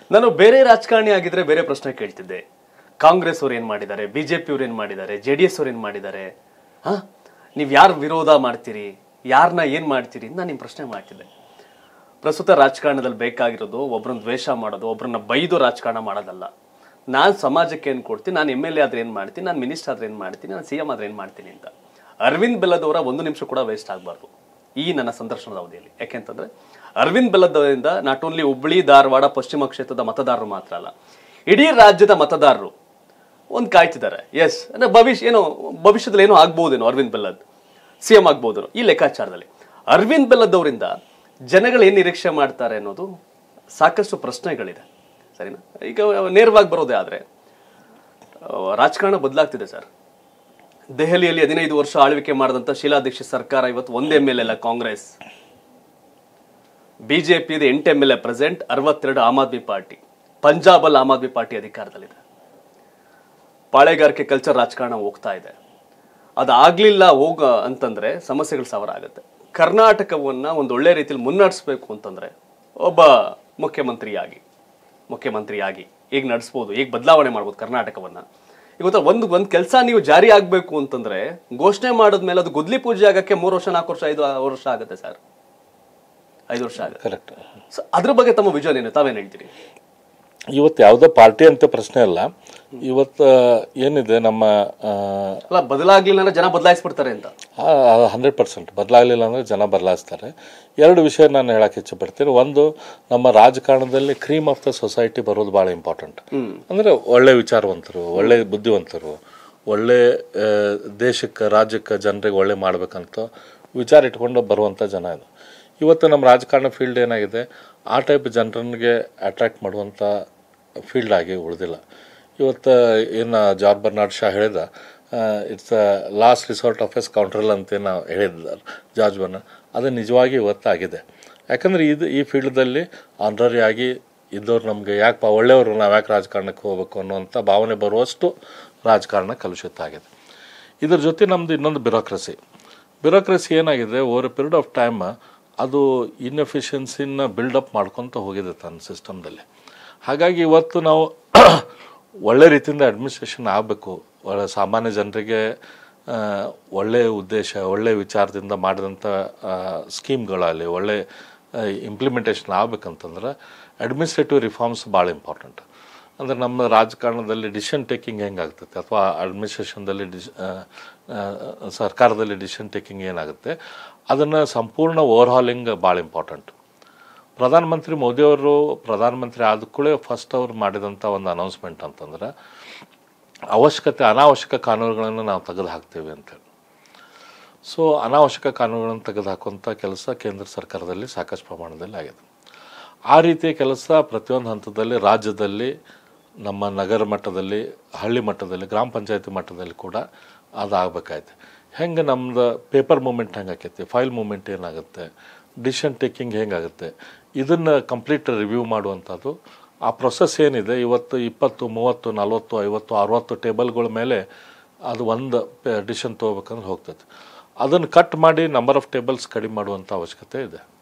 ನಾನು ಬೇರೆ ರಾಜಕಾರಣಿ ಆಗಿದ್ರೆ ಬೇರೆ ಪ್ರಶ್ನೆ ಕೇಳ್ತಿದ್ದೆ ಕಾಂಗ್ರೆಸ್ ಅವ್ರು ಏನ್ ಮಾಡಿದ್ದಾರೆ ಬಿಜೆಪಿ ಅವ್ರು ಏನ್ ಮಾಡಿದ್ದಾರೆ ಜೆ ಡಿ ಎಸ್ ಅವ್ರು ಏನ್ ಮಾಡಿದ್ದಾರೆ ಹಾ ನೀವ್ ಯಾರು ವಿರೋಧ ಮಾಡ್ತೀರಿ ಯಾರನ್ನ ಏನ್ ಮಾಡ್ತೀರಿ ಅಂತ ನಾನು ನಿಮ್ ಪ್ರಶ್ನೆ ಮಾಡ್ತಿದ್ದೆ ಪ್ರಸ್ತುತ ರಾಜಕಾರಣದಲ್ಲಿ ಬೇಕಾಗಿರೋದು ಒಬ್ರನ್ನ ದ್ವೇಷ ಮಾಡೋದು ಒಬ್ರನ್ನ ಬೈದು ರಾಜಕಾರಣ ಮಾಡೋದಲ್ಲ ನಾನು ಸಮಾಜಕ್ಕೆ ಏನ್ ಕೊಡ್ತೀನಿ ನಾನು ಎಮ್ ಎಲ್ ಎ ಆದ್ರೆ ಏನ್ ಮಾಡ್ತೀನಿ ನಾನು ಮಿನಿಸ್ಟರ್ ಆದ್ರೆ ಏನ್ ಮಾಡ್ತೀನಿ ನಾನು ಸಿ ಎಂ ಆದ್ರೆ ಏನ್ ಮಾಡ್ತೀನಿ ಅಂತ ಅರವಿಂದ್ ಬೆಲ್ಲದವರ ಒಂದು ನಿಮಿಷ ಕೂಡ ವೇಸ್ಟ್ ಆಗಬಾರ್ದು ಈ ನನ್ನ ಸಂದರ್ಶನದ ಅವಧಿಯಲ್ಲಿ ಯಾಕೆಂತಂದ್ರೆ ಅರವಿಂದ್ ಬೆಲ್ಲದವರಿಂದ ನಾಟ್ ಓನ್ಲಿ ಹುಬ್ಳಿ ಧಾರವಾಡ ಪಶ್ಚಿಮ ಕ್ಷೇತ್ರದ ಮತದಾರರು ಮಾತ್ರ ಅಲ್ಲ ಇಡೀ ರಾಜ್ಯದ ಮತದಾರರು ಒಂದು ಕಾಯ್ತಿದ್ದಾರೆ ಎಸ್ ಅಂದ್ರೆ ಭವಿಷ್ಯ ಏನೋ ಭವಿಷ್ಯದಲ್ಲಿ ಏನೋ ಆಗ್ಬೋದೇನೋ ಅರವಿಂದ್ ಬೆಲ್ಲದ್ ಸಿ ಎಂ ಆಗ್ಬೋದೇನೋ ಈ ಲೆಕ್ಕಾಚಾರದಲ್ಲಿ ಅರವಿಂದ್ ಬೆಲ್ಲದವರಿಂದ ಜನಗಳು ಏನ್ ನಿರೀಕ್ಷೆ ಮಾಡ್ತಾರೆ ಅನ್ನೋದು ಸಾಕಷ್ಟು ಪ್ರಶ್ನೆಗಳಿದೆ ಸರಿನಾ ಈಗ ನೇರವಾಗಿ ಬರೋದೇ ಆದ್ರೆ ಆ, ರಾಜಕಾರಣ ಬದಲಾಗ್ತಿದೆ ಸರ್ ದೆಹಲಿಯಲ್ಲಿ ಹದಿನೈದು ವರ್ಷ ಆಳ್ವಿಕೆ ಮಾಡಿದಂತ ಶೀಲಾ ದೀಕ್ಷಿತ್ ಸರ್ಕಾರ ಇವತ್ತು ಒಂದ್ M L L Congress BJP ಇದೆ ಎಂಟು ಎಂ ಎಲ್ ಎ ಪ್ರೆಸೆಂಟ್ ಅರವತ್ತೆರಡು ಆಮ್ ಆದ್ಮಿ ಪಾರ್ಟಿ ಪಂಜಾಬ್ ಅಲ್ಲಿ ಆಮ್ ಆದ್ಮಿ ಪಾರ್ಟಿ ಅಧಿಕಾರದಲ್ಲಿದೆ ಪಾಳೆಗಾರಿಕೆ ಕಲ್ಚರ್ ರಾಜಕಾರಣ ಹೋಗ್ತಾ ಇದೆ ಅದಾಗ್ಲಿಲ್ಲ ಹೋಗ ಅಂತಂದ್ರೆ ಸಮಸ್ಯೆಗಳು ಸಾವಿರ ಆಗುತ್ತೆ ಕರ್ನಾಟಕವನ್ನ ಒಂದು ಒಳ್ಳೆ ರೀತಿಯಲ್ಲಿ ಮುನ್ನಡೆಸಬೇಕು ಅಂತಂದ್ರೆ ಒಬ್ಬ ಮುಖ್ಯಮಂತ್ರಿಯಾಗಿ ಮುಖ್ಯಮಂತ್ರಿಯಾಗಿ ಹೇಗೆ ನಡೆಸ್ಬೋದು ಹೇಗೆ ಬದಲಾವಣೆ ಮಾಡ್ಬೋದು ಕರ್ನಾಟಕವನ್ನ ಇವತ್ತು ಒಂದು ಒಂದು ಕೆಲಸ ನೀವು ಜಾರಿ ಆಗ್ಬೇಕು ಅಂತಂದ್ರೆ ಘೋಷಣೆ ಮಾಡಿದ್ಮೇಲೆ ಅದು ಗುದ್ಲಿ ಪೂಜೆ ಆಗಕ್ಕೆ ಮೂರು ವರ್ಷ ನಾಲ್ಕು ವರ್ಷ ಐದು ವರ್ಷ ಆಗುತ್ತೆ ಸರ್ ಐದು ವರ್ಷ ಆಗುತ್ತೆ ಕರೆಕ್ಟ್ ಸೊ ಅದ್ರ ಬಗ್ಗೆ ತಮ್ಮ ವಿಜನ್ ಏನು ತಾವೇನು ಹೇಳ್ತೀರಿ ಇವತ್ತು ಯಾವುದೋ ಪಾರ್ಟಿ ಅಂತ ಪ್ರಶ್ನೆ ಅಲ್ಲ ಇವತ್ತು ಏನಿದೆ ನಮ್ಮ ಅಲ್ಲ ಬದಲಾಗ್ಲಿಲ್ಲ ಅಂದ್ರೆ ಜನ ಬದಲಾಯಿಸ್ಬಿಡ್ತಾರೆ ಅಂತ ಹಂಡ್ರೆಡ್ ಪರ್ಸೆಂಟ್ ಬದಲಾಗಲಿಲ್ಲ ಅಂದರೆ ಜನ ಬದಲಾಯಿಸ್ತಾರೆ ಎರಡು ವಿಷಯ ನಾನು ಹೇಳಕ್ಕೆ ಇಚ್ಛೆಪಡ್ತೀನಿ ಒಂದು ನಮ್ಮ ರಾಜಕಾರಣದಲ್ಲಿ ಕ್ರೀಮ್ ಆಫ್ ದ ಸೊಸೈಟಿ ಬರೋದು ಭಾಳ ಇಂಪಾರ್ಟೆಂಟ್ ಅಂದರೆ ಒಳ್ಳೆ ವಿಚಾರವಂತರು ಒಳ್ಳೆ ಬುದ್ಧಿವಂತರು ಒಳ್ಳೆ ಆ, ದೇಶಕ್ಕೆ ರಾಜ್ಯಕ್ಕೆ ಜನರಿಗೆ ಒಳ್ಳೆ ಮಾಡ್ಬೇಕಂತ ವಿಚಾರ ಇಟ್ಕೊಂಡು ಬರುವಂಥ ಜನ ಇದು ಇವತ್ತು ನಮ್ಮ ರಾಜಕಾರಣ ಫೀಲ್ಡ್ ಏನಾಗಿದೆ ಆ ಟೈಪ್ ಜನರನ್ಗೆ ಅಟ್ರಾಕ್ಟ್ ಮಾಡುವಂಥ ಫೀಲ್ಡ್ ಆಗಿ ಉಳಿದಿಲ್ಲ ಇವತ್ತು ಏನು ಜಾರ್ಜ್ ಬರ್ನಾಡ್ ಶಾ ಹೇಳಿದ it's a last resort of scoundrel ಅಂತ ನಾವು ಹೇಳಿದ್ದಾರೆ ಜಾರ್ಜ್ ಬರ್ನಾಡ್ ಅದು ನಿಜವಾಗಿ ಇವತ್ತಾಗಿದೆ ಯಾಕಂದರೆ ಇದು ಈ ಫೀಲ್ಡ್ದಲ್ಲಿ ಆನರರಿ ಆಗಿ ಇದ್ದವ್ರು ನಮಗೆ ಯಾಕೆ ಒಳ್ಳೆಯವರು ನಾವು ಯಾಕೆ ರಾಜಕಾರಣಕ್ಕೆ ಹೋಗ್ಬೇಕು ಅನ್ನುವಂಥ ಭಾವನೆ ಬರುವಷ್ಟು ರಾಜಕಾರಣ ಕಲುಷಿತ ಆಗಿದೆ ಇದ್ರ ಜೊತೆ ನಮ್ಮದು ಇನ್ನೊಂದು ಬ್ಯೂರೋಕ್ರಸಿ ಬ್ಯೂರೋಕ್ರಸಿ ಏನಾಗಿದೆ over a period of time ಅದು ಇನ್ಎಫಿಷಿಯನ್ಸಿನ ಬಿಲ್ಡಪ್ ಮಾಡ್ಕೊತ ಹೋಗಿದೆ ತನ್ನ ಸಿಸ್ಟಮ್ದಲ್ಲಿ ಹಾಗಾಗಿ ಇವತ್ತು ನಾವು ಒಳ್ಳೆ ರೀತಿಯಿಂದ ಅಡ್ಮಿನಿಸ್ಟ್ರೇಷನ್ ಆಗಬೇಕು ಒಳ್ಳೆ ಸಾಮಾನ್ಯ ಜನರಿಗೆ ಆ, ಒಳ್ಳೆಯ ಉದ್ದೇಶ ಒಳ್ಳೆಯ ವಿಚಾರದಿಂದ ಮಾಡಿದಂಥ ಸ್ಕೀಮ್ಗಳಲ್ಲಿ ಒಳ್ಳೆ ಇಂಪ್ಲಿಮೆಂಟೇಷನ್ ಆಗ್ಬೇಕಂತಂದ್ರೆ ಅಡ್ಮಿನಿಸ್ಟ್ರೇಟಿವ್ ರಿಫಾರ್ಮ್ಸ್ ಭಾಳ ಇಂಪಾರ್ಟೆಂಟ್ ಅಂದರೆ ನಮ್ಮ ರಾಜಕಾರಣದಲ್ಲಿ ಡಿಸಿಷನ್ ಟೇಕಿಂಗ್ ಹೆಂಗಾಗ್ತೈತೆ ಅಥವಾ ಅಡ್ಮಿನಿಸ್ಟ್ರೇಷನ್ದಲ್ಲಿ ಡಿಸ್ ಆ, ಆ, ಸರ್ಕಾರದಲ್ಲಿ ಡಿಸಿಷನ್ ಟೇಕಿಂಗ್ ಏನಾಗುತ್ತೆ ಅದನ್ನು ಸಂಪೂರ್ಣ ಓವರ್ಹಾಲಿಂಗ್ ಭಾಳ ಇಂಪಾರ್ಟೆಂಟ್ ಪ್ರಧಾನಮಂತ್ರಿ ಮೋದಿಯವರು ಪ್ರಧಾನಮಂತ್ರಿ ಆದ ಕೂಡಲೇ ಫಸ್ಟ್ ಅವ್ರು ಮಾಡಿದಂಥ ಒಂದು ಅನೌನ್ಸ್ಮೆಂಟ್ ಅಂತಂದ್ರೆ ಅವಶ್ಯಕತೆ ಅನಾವಶ್ಯಕ ಕಾನೂನುಗಳನ್ನು ನಾವು ತೆಗೆದು ಹಾಕ್ತೇವೆ ಅಂತೇಳಿ ಸೊ ಅನಾವಶ್ಯಕ ಕಾನೂನುಗಳನ್ನು ತೆಗೆದು ಹಾಕುವಂಥ ಕೆಲಸ ಕೇಂದ್ರ ಸರ್ಕಾರದಲ್ಲಿ ಸಾಕಷ್ಟು ಪ್ರಮಾಣದಲ್ಲಿ ಆಗಿದೆ ಆ ರೀತಿಯ ಕೆಲಸ ಪ್ರತಿಯೊಂದು ಹಂತದಲ್ಲಿ ರಾಜ್ಯದಲ್ಲಿ ನಮ್ಮ ನಗರ ಮಟ್ಟದಲ್ಲಿ ಹಳ್ಳಿ ಮಟ್ಟದಲ್ಲಿ ಗ್ರಾಮ ಪಂಚಾಯತಿ ಮಟ್ಟದಲ್ಲಿ ಕೂಡ ಅದು ಆಗ್ಬೇಕಾಯ್ತು ಹೆಂಗೆ ನಮ್ದು ಪೇಪರ್ ಮೂಮೆಂಟ್ ಹೆಂಗೆ ಆಕೈತಿ ಫೈಲ್ ಮೂಮೆಂಟ್ ಏನಾಗುತ್ತೆ ಡಿಸಿಷನ್ ಟೇಕಿಂಗ್ ಹೆಂಗಾಗುತ್ತೆ ಇದನ್ನು ಕಂಪ್ಲೀಟ್ ರಿವ್ಯೂ ಮಾಡುವಂಥದ್ದು ಆ ಪ್ರೊಸೆಸ್ ಏನಿದೆ ಇವತ್ತು ಇಪ್ಪತ್ತು ಮೂವತ್ತು ನಲ್ವತ್ತು ಐವತ್ತು ಅರುವತ್ತು ಟೇಬಲ್ಗಳ ಮೇಲೆ ಅದು ಒಂದು ಡಿಸಿಷನ್ ತೊಗೋಬೇಕಂದ್ರೆ ಹೋಗ್ತದೆ ಅದನ್ನು ಕಟ್ ಮಾಡಿ ನಂಬರ್ ಆಫ್ ಟೇಬಲ್ಸ್ ಕಡಿಮೆ ಮಾಡುವಂಥ ಅವಶ್ಯಕತೆ ಇದೆ